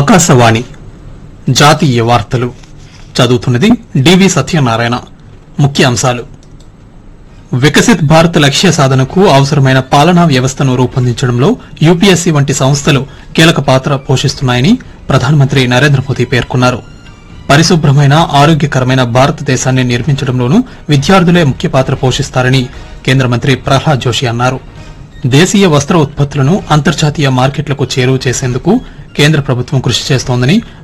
ఆకాశవాణి జాతీయ వార్తలు చదువుతున్నది డివి సత్యనారాయణ ముఖ్య అంశాలు వికసిత్ భారత్ లక్ష్య సాధనకు అవసరమైన పాలనా వ్యవస్థను రూపొందించడంలో యూపీఎస్సీ వంటి సంస్థలు కీలక పాత్ర పోషిస్తున్నాయని ప్రధానమంత్రి నరేంద్ర మోదీ పేర్కొన్నారు పరిశుభ్రమైన ఆరోగ్యకరమైన భారతదేశాన్ని నిర్మించడంలోనూ విద్యార్థులే ముఖ్య పాత్ర పోషిస్తారని కేంద్ర మంత్రి ప్రహ్లాద్ జోషి అన్నారు దేశీయ వస్త్ర ఉత్పత్తులను అంతర్జాతీయ మార్కెట్లకు చేరువ చేసేందుకు కేంద్ర ప్రభుత్వం కృషి చేస్తోందని